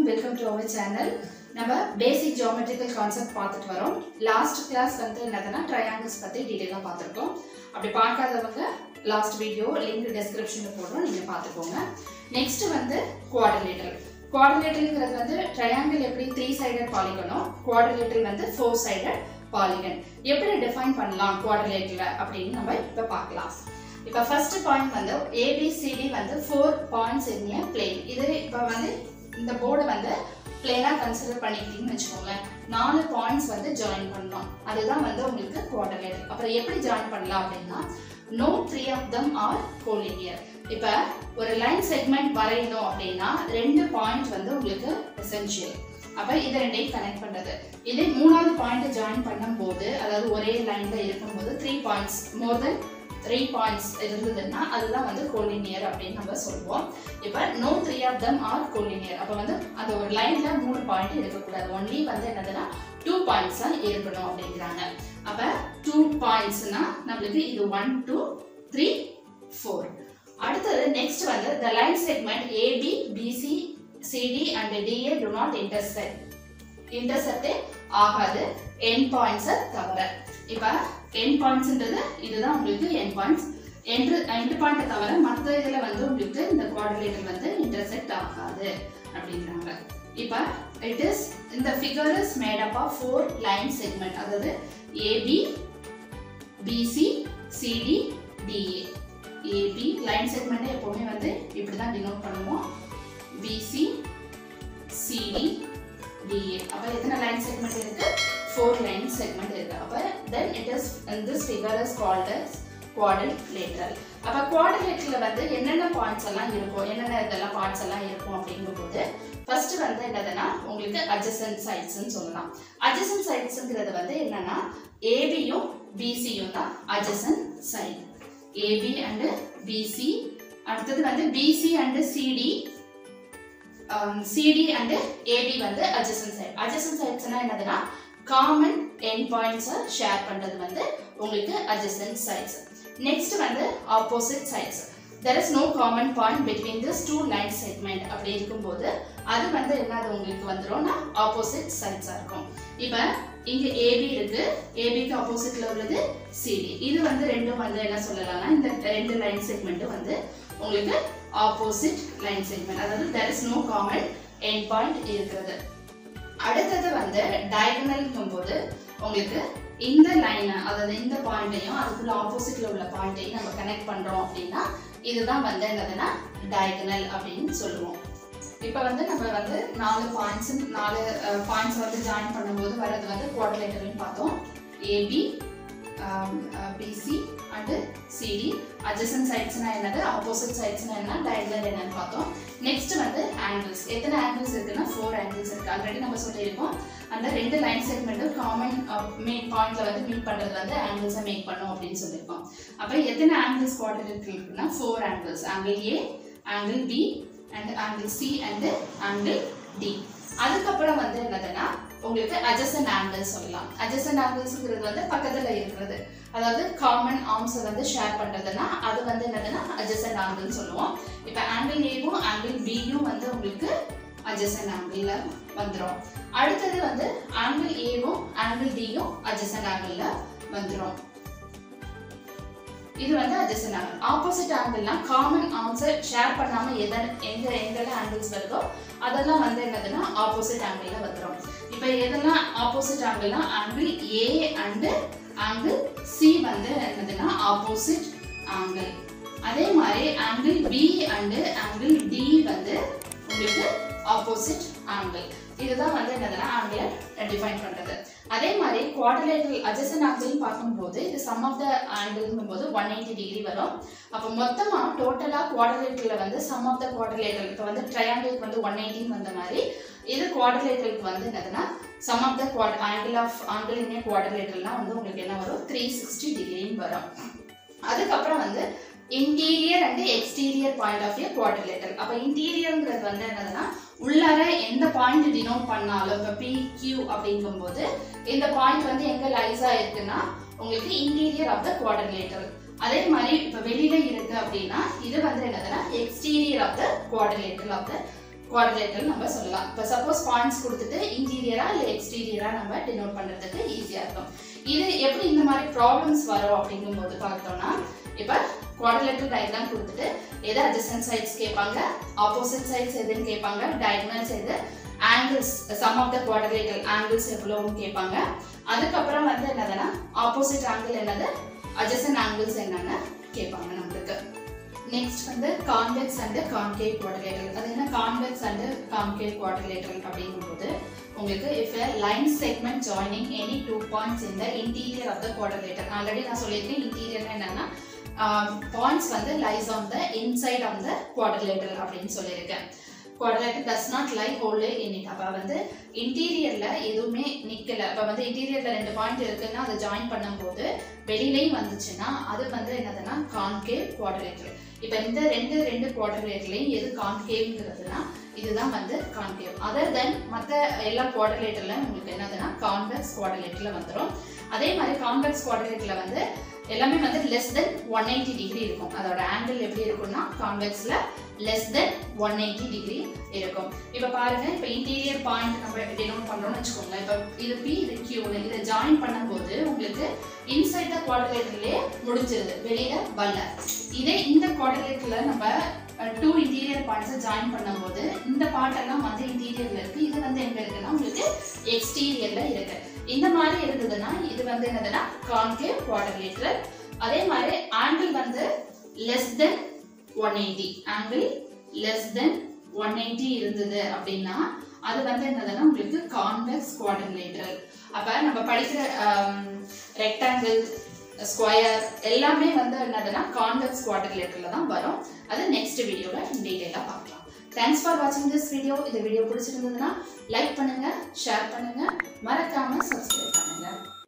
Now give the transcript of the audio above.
welcome to our channel நம்ம பேசிக் geometrical concept பார்த்துட்டு வரோம் லாஸ்ட் கிளாஸ் வந்து என்னதுன்னா ட்ரையாங்கிள்ஸ் பற்றி டீட்டெயிலாக பார்த்துருக்கோம் அப்படி பார்க்காதவங்க லாஸ்ட் வீடியோ லிங்க் டெஸ்கிரிப்ஷனில் போடுறோம் நீங்கள் பார்த்துக்கோங்க நெக்ஸ்ட் வந்து குவாடிலேட்டர் குவாடிலேட்டருங்கிறது வந்து ட்ரையாங்கிள் எப்படி த்ரீ சைடட் பாலிகனோ குவாடிலேட்டர் வந்து ஃபோர் சைடட் பாலிகன் எப்படி டிஃபைன் பண்ணலாம் குவாடிலேட்டரில் அப்படின்னு நம்ம இப்போ பார்க்கலாம் இப்போ ஃபர்ஸ்ட் பாயிண்ட் வந்து ஏபிசிடி வந்து four points in a plane இது இப்போ வந்து இந்த போர்டை வந்து பிளேனாக கன்சிடர் பண்ணிக்கிட்டீங்கன்னு வச்சுக்கோங்க நாலு பாயிண்ட்ஸ் வந்து ஜாயின் பண்ணணும் அதுதான் வந்து உங்களுக்கு குவாட்ரலேட்டர் அப்புறம் எப்படி ஜாயின் பண்ணலாம் அப்படின்னா no three of them are collinear இப்போ ஒரு லைன் செக்மெண்ட் வரையணும் அப்படின்னா ரெண்டு பாயிண்ட் வந்து உங்களுக்கு எசென்ஷியல் அப்போ இதை ரெண்டையும் கனெக்ட் பண்ணுறது இதே மூணாவது பாயிண்ட் ஜாயின் பண்ணும்போது அதாவது ஒரே லைன்ல இருக்கும்போது three points more then three points இருந்ததுன்னா அதுதான் வந்து கோலினியர் அப்படின்னு நம்ம சொல்லுவோம் இப்போ no three of them are collinear அப்போ வந்து அந்த ஒரு லைன்ல மூணு பாயிண்ட் இருக்கக்கூடாது ஒன்லி வந்து என்னதுன்னா டூ பாயிண்ட்ஸ் தான் இருக்கணும் அப்படிங்கிறாங்க அப்போ டூ பாயிண்ட்ஸ்னா நம்மளுக்கு இது ஒன் டூ த்ரீ ஃபோர் அடுத்தது நெக்ஸ்ட் வந்து the line segment AB BC CD and DA do not intersect இன்டர்செக்டே ஆகாது என் பாயிண்ட்ஸை தவிர இப்போ என் பாயிண்ட்ஸ்ன்றது இதுதான் உங்களுக்கு என் பாயிண்ட்ஸ் என்று எண்டு பாயிண்ட்டை தவிர மற்ற இதில் வந்து உங்களுக்கு இந்த குவாட்ரிலேட்டர் வந்து இன்டர்செக்ட் ஆகாது அப்படிங்கிறாங்க இப்போ இட் இஸ் இந்த figure is made up of four line segment அதாவது AB BC CD DA AB line செக்மெண்ட்டை எப்போவுமே வந்து இப்படி தான் டினோட் பண்ணுவோம் பிசி சிடி டிஏ அப்போ எத்தனை லைன் செக்மெண்ட் இருக்கு ஃபோர் லைன் செக்மெண்ட் இருக்கு அப்போ then it is this figure is called as quadrilateral அப்போ குவாடிலேட்டரில் வந்து என்னென்ன பாயிண்ட்ஸ் எல்லாம் இருக்கும் என்னென்ன இதெல்லாம் பாயிண்ட்ஸ் எல்லாம் இருக்கும் அப்படிங்கும்போது ஃபர்ஸ்ட் வந்து என்னதுன்னா உங்களுக்கு அட்ஜசன்ட் சைட்ஸ்ன்னு சொல்லலாம் அட்ஜசன்ட் சைட்ஸுங்கிறது வந்து என்னன்னா ஏபியும் பிசியும் தான் adjacent side AB and BC அடுத்தது வந்து BC and CD CD and AB வந்து அட்ஜசன்ட் சைட் அட்ஜசன்ட் சைட்ஸ்னா என்னதுன்னா காமன் என் பாயிண்ட்ஸை ஷேர் பண்ணுறது வந்து உங்களுக்கு அட்ஜசன்ட் சைட்ஸ் நெக்ஸ்ட் வந்து opposite sides there is no common point between this two line segment அப்படி இருக்கும்போது அது வந்து என்னது உங்களுக்கு வந்துடும்னா ஆப்போசிட் சைட்ஸாக இருக்கும் இப்போ இங்கே ஏபி இருக்கு ஏபிக்கு ஆப்போசிட்ல உள்ளது சிடி இது வந்து ரெண்டும் வந்து என்ன சொல்லலாம்னா இந்த ரெண்டு லைன் செக்மெண்ட்டும் வந்து உங்களுக்கு ஆப்போசிட் லைன் செக்மெண்ட் அதாவது there is no common end point இருக்கிறது அடுத்தது வந்து டயகனல்ங்கும் போது உங்களுக்கு இந்த லைனை அதாவது இந்த பாயிண்ட்டையும் அதுக்குள்ள ஆப்போசிட்ல உள்ள பாயிண்ட்டையும் நம்ம கனெக்ட் பண்றோம் அப்படின்னா இதுதான் வந்து என்னதுன்னா டயகனல் அப்படின்னு சொல்லுவோம் இப்போ வந்து நம்ம வந்து நாலு பாயிண்ட்ஸ் நாலு பாயிண்ட்ஸ் வந்து ஜாயின் பண்ணும்போது வர்றது வந்து குவாட்ரேட்டர்னு பார்த்தோம் AB BC and CD adjacent சைட்ஸ்னா என்னது ஆப்போசிட் சைட்ஸ்னா என்ன டயக்னல் என்னன்னு பார்த்தோம் நெக்ஸ்ட் வந்து ஆங்கிள்ஸ் எத்தனை ஆங்கிள்ஸ் இருக்குன்னா ஃபோர் ஆங்கிள்ஸ் இருக்கு ஆல்ரெடி நம்ம சொல்லியிருக்கோம் அந்த ரெண்டு லைன் செக்மெண்ட்டும் காமன் மீட் பாயிண்ட்ல வந்து மீட் பண்றது வந்து ஆங்கிள்ஸை மேக் பண்ணும் அப்படின்னு சொல்லியிருக்கோம் அப்போ எத்தனை ஆங்கிள்ஸ் குவாட்ரேட்டர் இருக்குன்னா four angles angle A angle B and angle C and angle D அதுக்கப்புறம் வந்து என்னதுன்னா உங்களுக்கு அட்ஜசன் ஆங்கிள் சொல்லலாம் அட்ஜசன் ஆங்கிள்ஸ்ங்கிறது வந்து பக்கத்தில் இருக்கிறது அதாவது காமன் ஆர்ம்ஸை வந்து ஷேர் பண்ணுறதுன்னா அது வந்து என்னதுன்னா அட்ஜசன் ஆங்கிள்னு சொல்லுவோம் இப்போ ஆங்கிள் ஏவும் ஆங்கிள் பியும் வந்து உங்களுக்கு அட்ஜசன் ஆங்கிளில் வந்துடும் அடுத்தது வந்து ஆங்கிள் ஏவும் ஆங்கிள் டியும் அட்ஜசன் ஆங்கிளில் வந்துடும் இது வந்து அட்ஜசன் ஆங்கிள் ஆப்போசிட் ஆங்கிள்னா காமன் ஆன்சர் ஷேர் பண்ணாம எதை எங்க எங்கெல்லாம் ஆங்கிள்ஸ் வருதோ அதெல்லாம் வந்து என்னதுன்னா ஆப்போசிட் ஆங்கிள்ல வந்துடும் இப்போ எதெல்லாம் ஆப்போசிட் ஆங்கிள்னா angle A and angle C வந்து என்னதுன்னா ஆப்போசிட் ஆங்கிள் அதே மாதிரி angle B and angle D வந்து உங்களுக்கு ஆப்போசிட் ஆங்கிள் இதுதான் வந்து என்னதுன்னா ஆங்கிளை டிஃபைன் பண்றது அதே மாதிரி குவாட்ரலேட்டரல் அட்ஜசன் ஆங்கிள் பார்க்கும்போது இது சம் ஆஃப் த ஆங்கிள்ங்கும் போது ஒன் எயிட்டி டிகிரி வரும் அப்போ மொத்தமாக டோட்டலாக குவாட்ரலேட்டரில் வந்து சம் ஆஃப் த குவாட்ரலேட்டர் இப்போ வந்து ட்ரையாங்கிளுக்கு வந்து ஒன் எயிட்டின்னு வந்த மாதிரி இது குவாட்ரலேட்டருக்கு வந்து என்னதுன்னா sum of the quad angle of angle in குவாட்ரலேட்டர்லாம் வந்து உங்களுக்கு என்ன வரும் த்ரீ சிக்ஸ்டி டிகிரின்னு வரும் அதுக்கப்புறம் வந்து interior and exterior point of view quadrilateral அப்போ இன்டீரியர்ங்கிறது வந்து என்னதுன்னா உள்ளார எந்த பாயிண்ட் டினோட் பண்ணாலும் இப்போ பி கியூ அப்படிங்கும்போது இந்த பாயிண்ட் வந்து எங்க லைஸா இருக்குன்னா உங்களுக்கு இன்டீரியர் ஆஃப் த குவாட்ரிலேட்டர் அதே மாதிரி இப்போ வெளியில இருக்கு அப்படின்னா இது வந்து என்னதுன்னா exterior of the quadrilateral of the quadrilateral நம்ம சொல்லலாம் இப்போ சப்போஸ் பாயிண்ட்ஸ் கொடுத்துட்டு இன்டீரியரா இல்லை எக்ஸ்டீரியரா நம்ம டினோட் பண்றதுக்கு ஈஸியா இருக்கும் இது எப்படி இந்த மாதிரி ப்ராப்ளம்ஸ் வரும் அப்படிங்கும்போது பார்த்தோம்னா இப்போ குவாட்ரிலேட்டரல் டயக்ராம் கொடுத்துட்டு எது அட்ஜசன்ட் சைட்ஸ் கேட்பாங்க ஆப்போசிட் சைட்ஸ் எதுன்னு கேட்பாங்க டயக்னல்ஸ் எது angles sum of the quadrilateral angles எவ்வளோன்னு கேட்பாங்க அதுக்கப்புறம் வந்து என்னதுன்னா ஆப்போசிட் ஆங்கிள் என்னது அட்ஜசன்ட் ஆங்கிள்ஸ் என்னன்னு கேட்பாங்க நம்மளுக்கு நெக்ஸ்ட் வந்து கான்வெக்ஸ் அண்ட் கான்கேவ் குவாட்ரிலேட்டரல் அது என்ன கான்வெக்ஸ் அண்ட் கான்கேவ் குவாட்ரிலேட்டரல் அப்படிங்கும்போது உங்களுக்கு if a line segment joining any two points in the interior of the quadrilateral already நான் சொல்லியிருக்கேன் இன்டீரியர் என்னன்னா பாயிண்ட்ஸ் வந்து lies on the inside of the quadrilateral அப்படின்னு சொல்லியிருக்கேன் quadrilateral does not lie hold in it அப்போ வந்து இன்டீரியர்ல எதுவுமே நிக்கல அப்போ வந்து இன்டீரியர்ல ரெண்டு பாயிண்ட் இருக்குன்னா அதை ஜாயின் பண்ணும்போது வெளியிலையும் வந்துச்சுன்னா அது வந்து என்னதுன்னா கான்கேவ் குவாட்ரிலேட்டரல் இப்போ இந்த ரெண்டு ரெண்டு குவாட்ரிலேட்டர்லையும் எது கான்கேவ்ங்கிறதுனா இதுதான் வந்து கான்கேவ் அதர் தென் மற்ற எல்லா குவாட்ரிலேட்டர்லையும் உங்களுக்கு என்னதுன்னா கான்வெக்ஸ் குவாட்ரிலேட்டரில் வந்துடும் அதே மாதிரி கான்வெக்ஸ் குவாட்ரிலேட்டரில் வந்து எல்லாமே வந்து less than one eighty degree இருக்கும் அதோட ஆங்கிள் எப்படி இருக்கும்னா கான்வெக்ஸில் less than one eighty degree இருக்கும் இப்போ பாருங்க இப்போ இன்டீரியர் பாயிண்ட் நம்ம டினோட் பண்ணுறோம்னு வச்சுக்கோங்களேன் இப்போ இது பி இது கியூன்னு இதை ஜாயின் பண்ணும்போது உங்களுக்கு இன்சைட் த குவாட்ரிலேட்டர்லேயே முடிஞ்சிருது வெளியில வரல இதே இந்த குவாட்ரிலேட்டர்ல நம்ம டூ இன்டீரியர் பாயிண்ட்ஸை ஜாயின் பண்ணும்போது இந்த பார்ட் எல்லாம் வந்து இன்டீரியர்ல இருக்கு இது வந்து எங்க இருக்குன்னா உங்களுக்கு எக்ஸ்டீரியர்ல இருக்கு இந்த மாதிரி இருந்ததுன்னா இது வந்து என்னதுன்னா கான்கேவ் குவாட்ரிலேட்டரல் அதே மாதிரி ஆங்கிள் வந்து less than one eighty angle less than one eighty இருந்தது அப்படின்னா அது வந்து என்னதுன்னா உங்களுக்கு கான்வெக்ஸ் குவாட்ரிலேட்டரல் அப்ப நம்ம படிக்கிற ரெக்டாங்கிள் ஸ்கொயர் எல்லாமே வந்து என்னதுன்னா கான்வெக்ஸ் குவாட்ரிலேட்டரில் தான் வரும் அது நெக்ஸ்ட் வீடியோவில் டீட்டெயிலாக பார்க்கலாம் தேங்க்ஸ் ஃபார் வாட்சிங் திஸ் வீடியோ இந்த வீடியோ பிடிச்சிருந்ததுன்னா லைக் பண்ணுங்க ஷேர் பண்ணுங்க மறக்காம சப்ஸ்கிரைப் பண்ணுங்க